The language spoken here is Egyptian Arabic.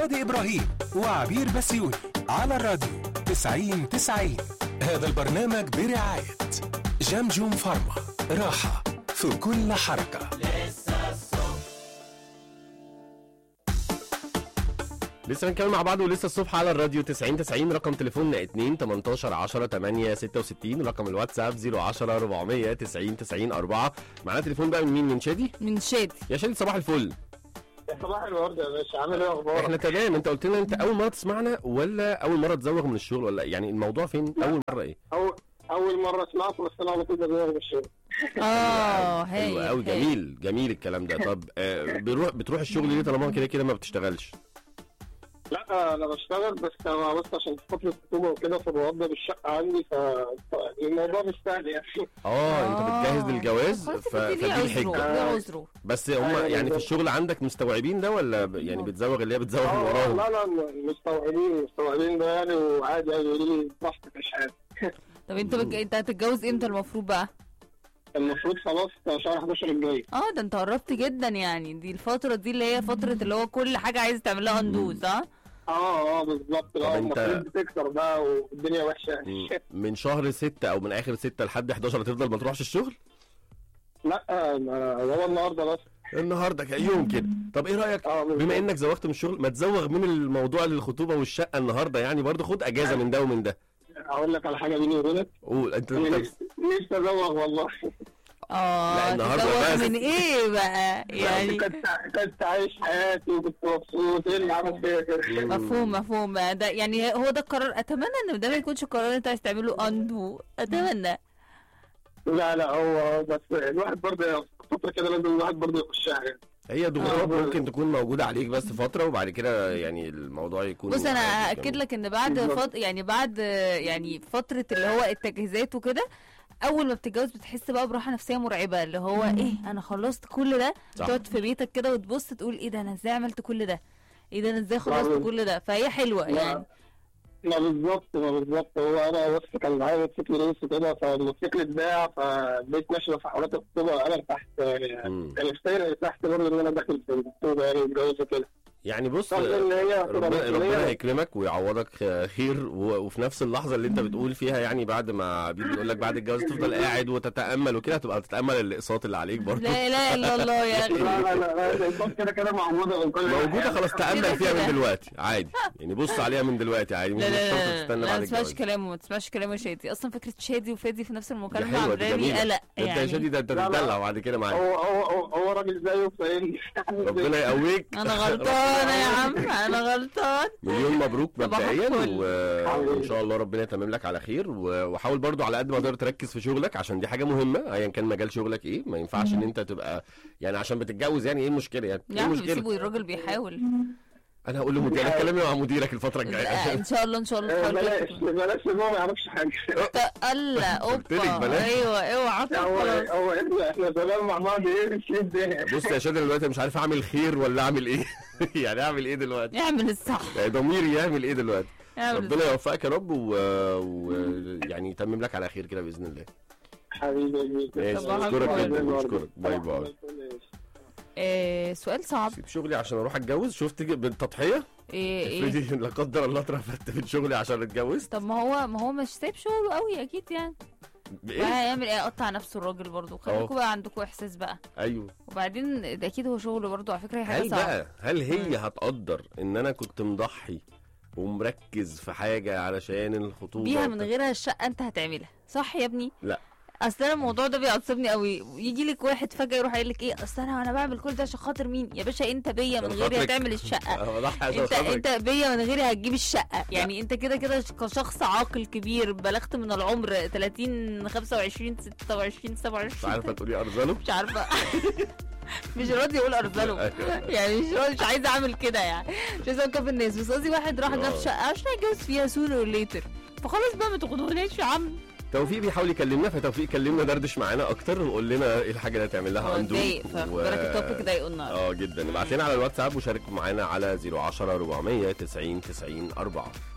شادي إبراهيم وعبير بسيوني على الراديو 90 90 هذا البرنامج برعاية جمجم فارما راحة في كل حركة لسه بنكمل مع بعض ولسه الصبح على الراديو 90 90 رقم تليفوننا 2 18 10 8 66 رقم الواتساب 010 400 90 90 4 معانا تليفون بقى من مين من شادي من شادي يا شادي صباح الفل صباح الورد يا باشا عامل ايه اخبارك؟ احنا تمام انت قلت لنا انت اول مره تسمعنا ولا اول مره تزوغ من الشغل ولا يعني الموضوع فين اول مره ايه أول أول مرة سمعت بس أنا على طول بزوغ من الشغل. اه حلو هاي قوي جميل جميل الكلام ده طب آه بروح بتروح الشغل ليه طالما كده كده ما بتشتغلش لا أنا بشتغل بس أنا بس عشان فترة خطوبة وكده فبوضب الشقة عندي ف الموضوع مش سهل يعني. اه انت بتجهز للجواز خلاص ف... يبقى فدي ليه عذره الحجه ليه عذره بس هم أيوة يعني في بالظبط. الشغل عندك مستوعبين ده ولا ب- يعني بتزوغ اللي هي بتزوغ من آه، وراهم لا لا مستوعبين مستوعبين ده يعني وعادي يعني يقولوا لي براحتك مش عارف. طب انت بك... انت هتتجوز امتى المفروض بقى المفروض خلاص شهر 11 الجاي. اه ده انت قربت جدا يعني دي الفترة دي اللي هي فترة اللي هو كل حاجة عايز تعملها اندوز اه اه اه بالظبط لا أنت- المفروض بتكسر بقى والدنيا وحشة مم. يعني. من شهر 6 او من اخر 6 لحد 11 هتفضل ما تروحش الشغل لا ما- هو النهارده بس. النهارده كان يوم كده طب ايه رايك اه بالظبط. بما انك زوغت من الشغل ما تزوغ من الموضوع للخطوبه والشقه النهارده يعني برضه خد اجازه من ده ومن ده اقول لك على حاجة بيني وبينك قول انت أنا انت نفسي نفسي ازوغ والله. اه لا، النهاردة تتجوز بس. من ايه بقى يعني كنت كنت عايش حياتي وكنت مبسوط ايه اللي عمل فيا كده مفهوم مفهوم ده يعني هو ده القرار اتمنى ان ده ما يكونش القرار اللي انت عايز تعمله اندو اتمنى لا لا هو بس الواحد برضه فترة كده لازم الواحد برضه يخشها يعني هي ضغوطات آه. ممكن تكون موجوده عليك بس فتره وبعد كده يعني الموضوع يكون بص انا عادي هاكد كمان. لك ان بعد بالظبط. فط... يعني بعد يعني فتره اللي هو التجهيزات وكده اول ما بتتجوز بتحس بقى براحه نفسيه مرعبه اللي هو ايه انا خلصت كل ده صح. تقعد في بيتك كده وتبص تقول ايه ده انا ازاي عملت كل ده ايه ده انا ازاي خلصت بالظبط. كل ده فهي حلوه لا. يعني ما بالظبط ما بالظبط هو انا بس كان معايا موتوسيكل ريس وكده فالموتوسيكل اتباع فبقيت ماشي في حوارات الخطوبة انا ارتحت يعني مم. نفسيا ارتحت برضه ان انا داخل في الخطوبة يعني والجواز وكده يعني بص طب ان هي هتبقى ربنا ربنا مسؤولية يكرمك ويعوضك خير و- وفي نفس اللحظه اللي انت بتقول فيها يعني بعد ما بيقول لك بعد الجواز تفضل قاعد وتتامل وكده هتبقى تتامل الاقساط اللي عليك برضه لا اله الا الله يا اخي لا لا لا لا الإنسان كده كده معوضة من كل موجوده خلاص تامل كده فيها كده. من دلوقتي عادي يعني بص عليها من دلوقتي عادي مش لا لا شرط لا, تستنى لا بعد ما تسمعش الجواز كلامه ما تسمعش كلامه شادي اصلا فكره شادي وفادي في نفس دي المكالمه حلوه دي عامله لي جميله قلق ده انت يا شادي يعني ده انت لا، لا. تتدلع بعد كده معايا هو هو هو, هو راجل زيه فاهمني ربنا يقويك انا غلطانه يا عم انا غلطان مليون مبروك صباح مبدئيا الفل. و- وان شاء الله ربنا يتمم لك على خير و- وحاول برضو على قد ما تقدر تركز في شغلك عشان دي حاجه مهمه ايا كان مجال شغلك ايه ما ينفعش ان انت تبقى يعني عشان بتتجوز يعني ايه المشكله يعني يا ايه عم المشكله سيبوا الراجل بيحاول انا هقول لمدير انا كلامي مع مديرك الفتره لا، الجايه ان شاء الله ان شاء الله آه، تحاول بلاش تكتب. بلاش إن هو ما يعرفش حاجة الله قلت لك اوبا بلاش. ايوه اوعى هو خلاص هو احنا احنا زمان مع بعض ايه مش ايه الدنيا بص يا شادي دلوقتي مش عارف اعمل خير ولا اعمل ايه يعني اعمل ايه دلوقتي اعمل الصح يعني ضميري يعمل ايه دلوقتي اعمل ربنا يوفقك يا رب ويعني و... يعني يتمم لك على خير كده باذن الله حبيبي ماشي صباح اشكرك الفل. جدا بشكرك باي باي آه سؤال صعب سيب شغلي عشان اروح اتجوز شفت ج- بالتضحيه ايه ايه افرضي لا قدر الله اترفدت من شغلي عشان اتجوز طب ما هو ما هو مش سايب شغله قوي اكيد يعني ايه هيعمل ايه قطع نفسه الراجل برضه خليكم بقى عندكم احساس بقى ايوه وبعدين ده اكيد هو شغله برضه على فكره هي حاجه هل صعبه بقى هل هي هتقدر ان انا كنت مضحي ومركز في حاجه علشان الخطوبه بيها من وبتاع؟ غيرها الشقه انت هتعملها صح يا ابني لا. اصل انا الموضوع ده بيعصبني قوي يجي لك واحد فجاه يروح قايل لك ايه اصل انا انا بعمل كل ده عشان خاطر مين يا باشا انت بيا من عشان غيري خاطرك. هتعمل الشقه أنا بضحي عشان انت خاطرك. انت بيا من غيري هتجيب الشقه يعني انت كده كده كشخص عاقل كبير بلغت من العمر 30 25 26 مش 27 عارفه تقولي ارزله مش عارفه مش راضي اقول ارذله يعني مش راضي مش عايزه اعمل كده يعني مش عايزه اوقف الناس بس قصدي واحد راح جاب آه. شقه عشان يتجوز فيها سونر اور ليتر فخلاص بقى ما تاخدوناش يا عم توفيق بيحاول يكلمنا فتوفيق كلمنا دردش معانا اكتر وقول لنا ايه الحاجه اللي هتعمل لها هو عنده اتضايق فخد بالك التوبيك ضايقه النهارده اه جدا ابعت لنا على الواتساب وشارك معانا على 010 490 90 4